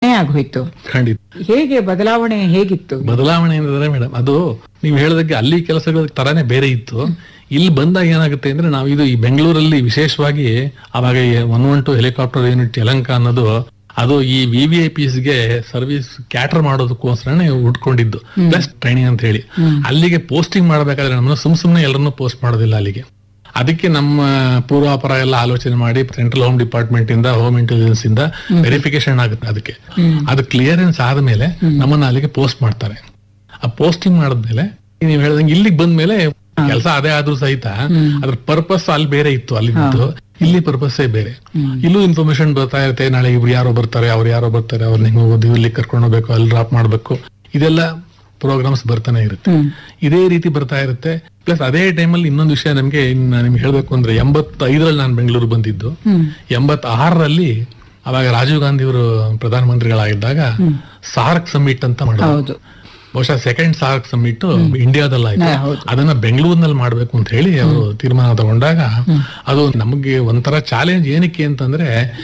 ಆಗೋಯ್ತು ಖಂಡಿತ ಹೇಗೆ ಬದಲಾವಣೆ ಹೇಗಿತ್ತು ಬದಲಾವಣೆ ಏನಂದ್ರೆ ಮೇಡಮ್ ಅದು ನೀವು ಹೇಳದಕ್ಕೆ ಅಲ್ಲಿ ಕೆಲಸಗಳ ತರಾನೇ ಬೇರೆ ಇತ್ತು ಇಲ್ಲಿ ಬಂದಾಗ ಏನಾಗುತ್ತೆ ಅಂದ್ರೆ ನಾವು ಇದು ಈ ಬೆಂಗಳೂರಲ್ಲಿ ವಿಶೇಷವಾಗಿ ಅವಾಗ one one two helicopter unit Yelahanka ಅನ್ನೋದು ಅದು ಈ ವಿ ವಿ ಐ ಪಿಸ್ ಗೆ ಸರ್ವಿಸ್ ಕ್ಯಾಟರ್ ಮಾಡೋದಕ್ಕೋಸ್ಕರನೇ ಉಟ್ಕೊಂಡಿದ್ದು ಪ್ಲಸ್ ಟ್ರೈನಿಂಗ್ ಅಂತ ಹೇಳಿ ಅಲ್ಲಿಗೆ ಪೋಸ್ಟಿಂಗ್ ಮಾಡಬೇಕಾದ್ರೆ ನಮ್ಮನ್ನು ಸುಮ್ ಸುಮ್ನೆ ಎಲ್ಲರನ್ನೂ ಪೋಸ್ಟ್ ಮಾಡೋದಿಲ್ಲ ಅಲ್ಲಿಗೆ ಅದಕ್ಕೆ ನಮ್ಮ ಪೂರ್ವಾಪರ ಎಲ್ಲ ಆಲೋಚನೆ ಮಾಡಿ ಸೆಂಟ್ರಲ್ ಹೋಮ್ ಡಿಪಾರ್ಟ್ಮೆಂಟ್ ಇಂದ ಹೋಮ್ ಇಂಟೆಲಿಜೆನ್ಸ್ ಇಂದ ವೆರಿಫಿಕೇಶನ್ ಆಗುತ್ತೆ ಅದಕ್ಕೆ ಅದು ಕ್ಲಿಯರೆನ್ಸ್ ಆದ್ಮೇಲೆ ನಮ್ಮನ್ನ ಅಲ್ಲಿಗೆ ಪೋಸ್ಟ್ ಮಾಡ್ತಾರೆ ಆ ಪೋಸ್ಟಿಂಗ್ ಮಾಡಿದ್ಮೇಲೆ ನೀವು ಹೇಳ್ದಂಗೆ ಇಲ್ಲಿಗೆ ಬಂದ್ಮೇಲೆ ಕೆಲಸ ಅದೇ ಆದ್ರೂ ಸಹಿತ ಅದ್ರ ಪರ್ಪಸ್ ಅಲ್ಲಿ ಬೇರೆ ಇತ್ತು ಅಲ್ಲಿದ್ದು ಇಲ್ಲಿ ಪರ್ಪಸ್ಸೇ ಬೇರೆ ಇಲ್ಲೂ ಇನ್ಫಾರ್ಮೇಶನ್ ಬರ್ತಾ ಇರುತ್ತೆ ನಾಳೆ ಇವ್ರು ಯಾರೋ ಬರ್ತಾರೆ ಅವ್ರು ಯಾರೋ ಬರ್ತಾರೆ ಅವ್ರನ್ನ ಹಿಂಗ್ ಹೋಗೋದು ಇಲ್ಲಿ ಕರ್ಕೊಂಡು ಹೋಗ್ಬೇಕು ಅಲ್ಲಿ ಡ್ರಾಪ್ ಮಾಡ್ಬೇಕು ಇದೆಲ್ಲ ಪ್ರೋಗ್ರಾಮ್ಸ್ ಬರ್ತಾನೆ ಇರುತ್ತೆ ಇದೇ ರೀತಿ ಬರ್ತಾ ಇರುತ್ತೆ ಪ್ಲಸ್ ಅದೇ ಟೈಮಲ್ಲಿ ಇನ್ನೊಂದು ವಿಷಯ ನಮ್ಗೆ ಇನ್ನ ನಿಮ್ಗೆ ಹೇಳ್ಬೇಕು ಅಂದ್ರೆ ಎಂಬತ್ತೈದರಲ್ಲಿ ನಾನು ಬೆಂಗಳೂರು ಬಂದಿದ್ದು ಎಂಬತ್ ಆರರಲ್ಲಿ ಅವಾಗ ರಾಜೀವ್ ಗಾಂಧಿ ಅವರು ಪ್ರಧಾನಮಂತ್ರಿಗಳಾಗಿದ್ದಾಗ ಸಾರ್ಕ್ ಸಮಿಟ್ ಅಂತ ಮಾಡಿದ್ರು ಹೌದು ಬಹುಶಃ ಸೆಕೆಂಡ್ ಸಾರ್ಕ್ ಸಮಿಟ್ ಇಂಡಿಯಾದಲ್ಲಿ ಆಯ್ತು ಹಾ, ಹೌದು. ಅದನ್ನ ಬೆಂಗಳೂರಿನಲ್ಲಿ ಮಾಡ್ಬೇಕು ಅಂತ ಹೇಳಿ ಅವರು ತೀರ್ಮಾನ ತಗೊಂಡಾಗ ಅದು ನಮಗೆ ಒಂಥರ ಚಾಲೆಂಜ್ ಏನಕ್ಕೆ ಅಂತಂದ್ರೆ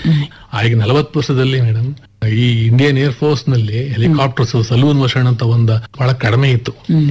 ಈಗ ನಲವತ್ತು ವರ್ಷದಲ್ಲಿ ಮೇಡಮ್ ಈ ಇಂಡಿಯನ್ ಏರ್ ಫೋರ್ಸ್ ನಲ್ಲಿ ಹೆಲಿಕಾಪ್ಟರ್ಸ್ ಸಲೂನ್ ವರ್ಷನ್ ಅಂತ ಒಂದು ಬಹಳ ಕಡಿಮೆ ಇತ್ತು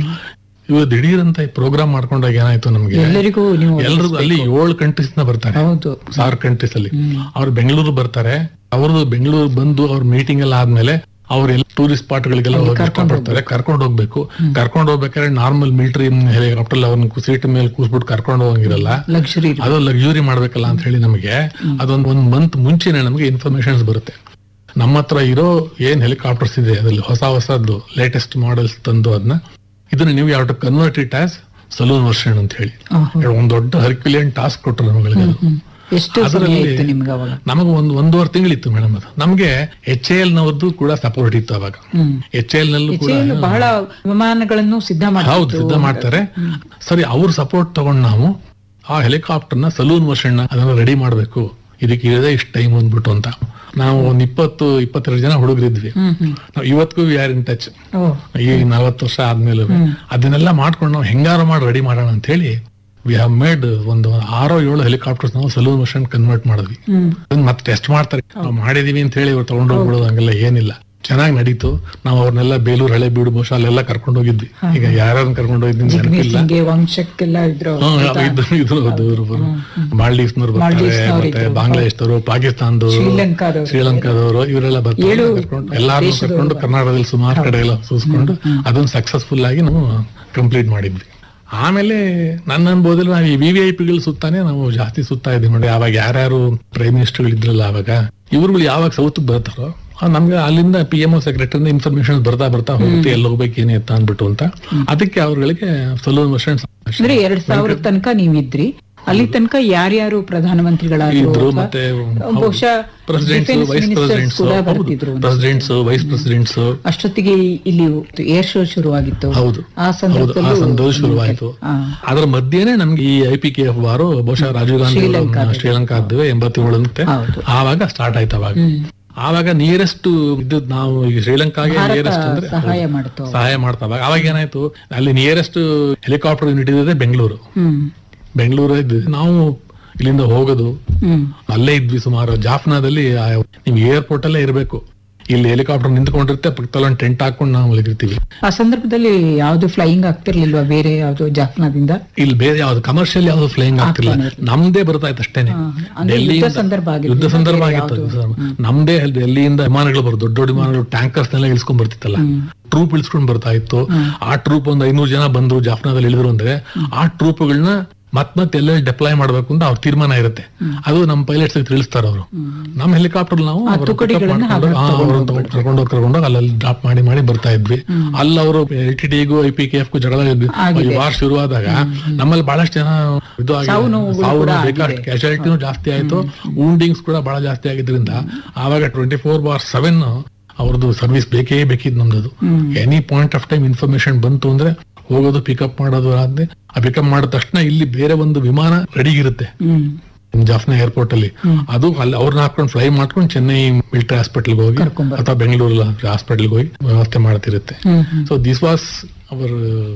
ಇವರು ದಿಢೀರ್ ಅಂತ ಪ್ರೋಗ್ರಾಮ್ ಮಾಡ್ಕೊಂಡಾಗ ಏನಾಯ್ತು ನಮ್ಗೆ ಎಲ್ಲರಿಗೂ ನೀವು ಎಲ್ರಿಗೂ ಅಲ್ಲಿ ಏಳು ಕಂಟ್ರೀಸ್ ನ ಬರ್ತಾರೆ ಹೌದು ಸಾರ್ ಕಂಟ್ರೀಸ್ ಅಲ್ಲಿ ಅವ್ರು ಬೆಂಗಳೂರು ಬರ್ತಾರೆ ಅವ್ರದ್ದು ಬೆಂಗಳೂರು ಬಂದು ಅವ್ರ ಮೀಟಿಂಗ್ ಎಲ್ಲ ಆದ್ಮೇಲೆ ಅವ್ರೆಲ್ಲ ಟೂರಿಸ್ಟ್ ಸ್ಪಾಟ್ ಗಳಿಗೆಲ್ಲ ಹೋಗಿ ಇಷ್ಟಪಡ್ತಾರೆ ಕರ್ಕೊಂಡು ಹೋಗ್ಬೇಕು ಕರ್ಕೊಂಡು ಹೋಗ್ಬೇಕಾದ್ರೆ ನಾರ್ಮಲ್ ಮಿಲಿಟರಿ ಹೆಲಿಕಾಪ್ಟರ್ ಅವ್ರನ್ನ ಸೀಟ್ ಮೇಲೆ ಕೂಸ್ಬಿಟ್ಟು ಕರ್ಕೊಂಡು ಹೋಗಂಗಿರಲ್ಲ ಲಕ್ಸುರಿ ಅದು ಲಕ್ಸುರಿ ಮಾಡ್ಬೇಕಲ್ಲ ಅಂತ ಹೇಳಿ ನಮಗೆ ಅದೊಂದು ಒಂದ್ ಮಂತ್ ಮುಂಚೆನೆ ನಮಗೆ ಇನ್ಫಾರ್ಮೇಶನ್ಸ್ ಬರುತ್ತೆ ನಮ್ಮ ಹತ್ರ ಇರೋ ಏನ್ ಹೆಲಿಕಾಪ್ಟರ್ಸ್ ಇದೆ ಅದ್ರಲ್ಲಿ ಹೊಸ ಹೊಸದ್ದು ಲೇಟೆಸ್ಟ್ ಮಾಡೆಲ್ಸ್ ತಂದು ಅದನ್ನ ಇದನ್ನ ನೀವು ಯಾವ to convert it as saloon version ಅಂತ ಹೇಳಿ ಒಂದ್ ದೊಡ್ಡ ಹರ್ಕ್ಯುಲಿಯನ್ ಟಾಸ್ಕ್ ಕೊಟ್ಟರು ನಮಗೆ ಅದು ಎಷ್ಟು ಸಮಯ ಅದರಲ್ಲಿ ಇತ್ತು ನಿಮ್ಗೆ ಅವಾಗ ನಮಗೆ ಒಂದು ಒಂದೂವರೆ ತಿಂಗಳಿತ್ತು ಮೇಡಮ್ ಅದು ನಮಗೆ ಎಚ್ ಎಲ್ ನವರದ್ದು ಕೂಡ ಸಪೋರ್ಟ್ ಇತ್ತು ಅವಾಗ ಎಚ್ ಎಲ್ ನಲ್ಲೂ ಕೂಡ ಹೆಚ್ಚೇನು ಬಹಳ ವಿಮಾನಗಳನ್ನು ಸಿದ್ಧ ಹೌದು ಮಾಡಿ ಸಿದ್ಧ ಮಾಡ್ತಾರೆ ಸರಿ ಅವ್ರ ಸಪೋರ್ಟ್ ತಗೊಂಡ್ ನಾವು ಆ ಹೆಲಿಕಾಪ್ಟರ್ ನ ಸಲೂನ್ ವರ್ಷನ್ ಅದನ್ನ ರೆಡಿ ಮಾಡ್ಬೇಕು ಇದಕ್ಕೆ ಇರೋದೇ ಇಷ್ಟು ಟೈಮ್ ಅಂದ್ಬಿಟ್ಟು ಅಂತ ನಾವು ಒಂದ್ ಇಪ್ಪತ್ತು ಇಪ್ಪತ್ತೆರಡು ಜನ ಹುಡುಗರಿದ್ವಿ ನಾವು ಇವತ್ತಿಗೂ ವಿ ಆರ್ ಇನ್ ಟಚ್ ಓ ಈಗ ನಲವತ್ತು ವರ್ಷ ಆದ್ಮೇಲೆ ಅದನ್ನೆಲ್ಲ ಮಾಡ್ಕೊಂಡು ನಾವು ಹೆಂಗಾರು ಮಾಡಿ ರೆಡಿ ಮಾಡೋಣ ಅಂತ ಹೇಳಿ ವಿ ಹ್ಯಾವ್ ಮೇಡ್ ಒಂದು ಆರೋ ಏಳು ಹೆಲಿಕಾಪ್ಟರ್ಸ್ ನಾವು ಸಲೂನ್ ವರ್ಷನ್ ಕನ್ವರ್ಟ್ ಮಾಡಿದ್ವಿ ಅದನ್ನ ಮತ್ತೆ ಟೆಸ್ಟ್ ಮಾಡ್ತಾರೆ ನಾವು ಮಾಡಿದೀವಿ ಅಂತ ಹೇಳಿ ಇವ್ರು ತಗೊಂಡು ಹೋಗ್ಬಿಡೋದು ಹಂಗೆಲ್ಲ ಏನಿಲ್ಲ ಚೆನ್ನಾಗಿ ನಡೀತು ನಾವು ಅವ್ರನ್ನೆಲ್ಲ ಬೇಲೂರು ಹಳೆ ಬೀಡು ಬಹುಶಃ ಅಲ್ಲೆಲ್ಲ ಕರ್ಕೊಂಡು ಹೋಗಿದ್ವಿ ಈಗ ಯಾರನ್ನ ಕರ್ಕೊಂಡು ಹೋಗಿದ್ದೀನಿ ನೆನಪಿಲ್ಲ ಸಿಂಗೆ ವಂಶಕ್ಕೆಲ್ಲ ಇದ್ರು ಹ್ಮ್, ಇದ್ರು ಇದ್ರು ದೂರ ಮಾಲ್ಡೀವ್ಸ್ನವ್ರು ಬರ್ತಾರೆ ಮಾಲ್ಡೀವ್ಸ್ನವ್ರು ಮತ್ತೆ ಇದ್ರು. ಬಾಂಗ್ಲಾದೇಶದವರು ಪಾಕಿಸ್ತಾನದವರು ಶ್ರೀಲಂಕಾದವರು. ಶ್ರೀಲಂಕಾದವರು ಇವರೆಲ್ಲ ಬರ್ತಾರೆ ಕರ್ಕೊಂಡು ಎಲ್ಲಾರನ್ನೂ ಕರ್ಕೊಂಡು ಕರ್ನಾಟಕದಲ್ಲಿ ಸುಮಾರು ಕಡೆ ಎಲ್ಲ ಸೂಸ್ಕೊಂಡು ಅದನ್ನ ಸಕ್ಸಸ್ಫುಲ್ ಆಗಿ ನಾವು ಕಂಪ್ಲೀಟ್ ಮಾಡಿದ್ವಿ ಆಮೇಲೆ ನನ್ನ ಅನ್ಬೋದಲ್ಲಿ ನಾವು ಈ ವಿ ವಿ ಐ ಪಿಗಳು ಸುತ್ತಾನೆ ನಾವು ಜಾಸ್ತಿ ಸುತ್ತಾ ಇದ್ವಿ ನೋಡಿ ಅವಾಗ ಯಾರ್ಯಾರು ಪ್ರೈಮ್ ಮಿನಿಸ್ಟರ್ಗಳು ಇದ್ರಲ್ಲ ಅವಾಗ ಇವ್ರುಗಳು ಯಾವಾಗ ಸೌತ್ ಬರ್ತಾರೋ ಆ ನಮ್ಗೆ ಅಲ್ಲಿಂದ P M O secretary information ಬರ್ತಾ ಬರ್ತಾ ಹೋಗುತ್ತೆ ಎಲ್ಲಿ ಹೋಗ್ಬೇಕು ಏನೇ ಎತ್ತ ಅಂದ್ಬಿಟ್ಟು ಅಂತ ಅದಕ್ಕೆ ಅವ್ರಗಳಿಗೆ ಸಲೂನ್ ವರ್ಷನ್ ಅಂದ್ರೆ ಎರಡ್ ಸಾವಿರ ತನಕ ನೀವಿದ್ರಿ ಅಲ್ಲಿ ತನಕ ಯಾರ್ಯಾರು ಪ್ರಧಾನಮಂತ್ರಿಗಳಾದ್ರು ಇದ್ರು ಅಥವಾ ಮತ್ತೆ ಬಹುಶಃ presidents defense vice ministers presidents ಕೂಡ ಬರ್ತಿದ್ರು ಪ್ರೆಸಿಡೆಂಟ್ಸ್ ವೈಸ್ ಪ್ರೆಸಿಡೆಂಟ್ಸ್ ಅಷ್ಟೊತ್ತಿಗೆ ಇಲ್ಲಿ ಏರ್ ಶೋ ಶುರುವಾಗಿತ್ತು ಹೌದು ಆ ಹೌದು ಆ ಸಂದರ್ಭದಲ್ಲೂ ಸಂದರ್ಭ ಶುರುವಾಯಿತು ಆ, ಅದರ ಮಧ್ಯೆನೆ ನಮ್ಗೆ ಈ I P K F war ಬಹುಶಃ ರಾಜೀವ್ ಗಾಂಧಿ ಶ್ರೀಲಂಕಾದಲ್ಲಿ. ಶ್ರೀಲಂಕಾದ್ದು ಎಂಬತ್ತೇಳು ಅಂತೆ ಹೌದು. ಆವಾಗ ಸ್ಟಾರ್ಟ್ ಆಯ್ತು ಅವಾಗ ಆವಾಗ ನಿಯರೆಸ್ಟ್ ಇದ್ದದ್ ನಾವು ಈಗ ಶ್ರೀಲಂಕಾಗೆ ಭಾರತ ನಿಯರೆಸ್ಟ್ ಅಂದ್ರೆ ಸಹಾಯ ಮಾಡ್ತು ಸಹಾಯ ಮಾಡ್ತಾ ಅವಾಗ ಅವಾಗ ಏನಾಯ್ತು ಅಲ್ಲಿ ನಿಯರೆಸ್ಟ್ ಹೆಲಿಕಾಪ್ಟರ್ ಯೂನಿಟ್ ಇದೆ ಬೆಂಗಳೂರು ಹ್ಮ್ ಬೆಂಗಳೂರು ಇದ್ದು ನಾವು ಇಲ್ಲಿಂದ ಹೋಗೋದು ಹ್ಮ್ ಅಲ್ಲೇ ಇದ್ವಿ ಸುಮಾರು ಜಾಫ್ನಾದಲ್ಲಿ ಆ ನೀವು ಏರ್ಪೋರ್ಟ್ ಅಲ್ಲೇ ಇರಬೇಕು ಇಲ್ಲಿ ಹೆಲಿಕಾಪ್ಟರ್ ನಿಂತ್ಕೊಂಡಿರುತ್ತೆ ಪಕ್ಕದಲ್ಲಿ ಒಂದು ಟೆಂಟ್ ಹಾಕೊಂಡು ನಾವು ಮಲಗಿರ್ತೀವಿ ಆ ಸಂದರ್ಭದಲ್ಲಿ ಯಾವ್ದು ಫ್ಲೈಯಿಂಗ್ ಆಗ್ತಿರ್ಲಿಲ್ವಾ ಬೇರೆ ಯಾವ್ದು ಜಾಫ್ನಾದಿಂದ ಇಲ್ಲಿ ಬೇರೆ ಯಾವ್ದು ಕಮರ್ಷಿಯಲ್ ಯಾವ್ದು ಫ್ಲೈಯಿಂಗ್ ಆಗ್ತಿಲ್ಲ ನಮ್ದೇ ಬರ್ತಾ ಇತ್ತು ಅಷ್ಟೇನೆ ಅಂದ್ರೆ ಯುದ್ಧ ಸಂದರ್ಭ ಆಗಿರ್ಲಿಲ್ಲ, ಯುದ್ಧ ಸಂದರ್ಭ ಬೇರೆ ಆಗಿತ್ತು ಯುದ್ಧ ಸಂದರ್ಭ. ನಮ್ದೇ ಅಲ್ಲಿ ಡೆಲ್ಲಿಯಿಂದ ವಿಮಾನಗಳು ಬರೋದು ದೊಡ್ಡ ದೊಡ್ಡ ವಿಮಾನಗಳು ಟ್ಯಾಂಕರ್ಸ್ ನೆಲ್ಲ ಇಳಿಸ್ಕೊಂಡ್ ಬರ್ತಿತ್ತಲ್ಲ ಟ್ರೂಪ್ ಇಳಿಸ್ಕೊಂಡ್ ಬರ್ತಾ ಇತ್ತು ಆ ಟ್ರೂಪ್ ಒಂದು ಐನೂರು ಜನ ಬಂದ್ರು ಜಾಫ್ನಾದಲ್ಲಿ ಇಳಿದ್ರು ಅಂದ್ರೆ ಆ ಟ್ರೂಪ್ಗಳನ್ನ ಮತ್ ಮತ್ತೆ ಎಲ್ಲೆಲ್ಲಿ ಡೆಪ್ಲಾಯ್ ಮಾಡ್ಬೇಕು ಅಂತ ಅವ್ರ ತೀರ್ಮಾನ ಇರುತ್ತೆ ಅದು ನಮ್ಮ ಪೈಲಟ್ಸ್ ತಿಳಿಸ್ತಾರೆ ಅವರು ನಮ್ಮ ಹೆಲಿಕಾಪ್ಟರ್ ನಾವು ಅವ್ರ ತುಕಡಿಗಳನ್ನ ಕರ್ಕೊಂಡು ಕರ್ಕೊಂಡೋಗಿ ಅಲ್ಲಲ್ಲಿ ಡ್ರಾಪ್ ಮಾಡಿ ಮಾಡಿ ಬರ್ತಾ ಇದ್ವಿ ಅಲ್ಲಿ ಅವರು ಎಲ್ ಟಿ ಡಿಗೂ ಐ ಪಿ ಕೆ ಎಫ್ ಜಗಳ ಈ ವಾರ್ ಶುರುವಾದಾಗ ನಮ್ಮಲ್ಲಿ ಬಹಳಷ್ಟು ಜನ ಇದು ಆಗಿದೆ. ಸಾವು ನೋವುಗಳು ಸಾವು ಕೂಡ ನೋವು ಬೇಕಾಷ್ಟು ಕ್ಯಾಶುಯಾಲಿಟಿನೂ ಜಾಸ್ತಿ ಆಯ್ತು ವೂಂಡಿಂಗ್ಸ್ ಕೂಡ ಬಹಳ ಜಾಸ್ತಿ ಆಗಿದ್ರಿಂದ ಆವಾಗ ಟ್ವೆಂಟಿ ಫೋರ್ ಬಾರ್ ಸೆವೆನ್ ಅವ್ರದ್ದು ಸರ್ವಿಸ್ ಬೇಕೇ ಬೇಕಿದ್ ನಮ್ದು any point of time information ಬಂತು ಅಂದ್ರೆ ಹೋಗೋದು ಪಿಕಪ್ ಮಾಡೋದು ಆದ್ರೆ ಆ ಪಿಕಪ್ ಮಾಡಿದ ತಕ್ಷಣ ಇಲ್ಲಿ ಬೇರೆ ಒಂದು ವಿಮಾನ ರೆಡಿ ಇರುತ್ತೆ ಹ್ಮ್ ಜಾಫ್ನಾ ಏರ್ಪೋರ್ಟ್ ಅಲ್ಲಿ ಅದು ಅಲ್ಲಿ ಅವ್ರನ್ನ ಹಾಕೊಂಡು ಫ್ಲೈ ಮಾಡ್ಕೊಂಡು ಚೆನ್ನೈ ಮಿಲಿಟರಿ ಹಾಸ್ಪಿಟಲ್ ಹೋಗಿ ಕರ್ಕೊಂಡ್ ಅಥವಾ ಬೆಂಗಳೂರು ಹಾಸ್ಪಿಟಲ್ ಹೋಗಿ ವ್ಯವಸ್ಥೆ ಮಾಡ್ತಿರುತ್ತೆ hmm hmm so this was our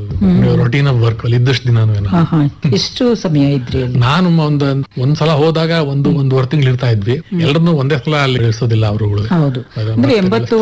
routine of work ಅಲ್ಲಿ ಇದ್ದಷ್ಟು ದಿನ ಹಾ ಹಾ ಎಷ್ಟು ಸಮಯ ಇದ್ರಿ ಅಲ್ಲಿ ನಾನು ಒಂದ್ ಒಂದ್ಸಲ ಹೋದಾಗ ಒಂದು ಒಂದೂವರೆ ತಿಂಗಳು ಇರ್ತಾ ಇದ್ವಿ ಎಲ್ಲರನ್ನೂ ಒಂದೇ ಸಲ ಅಲ್ಲಿ ಇಳಿಸೋದಿಲ್ಲ ಅವರುಗಳು ಹೌದು ಅಂದ್ರೆ ಎಂಬತ್ತು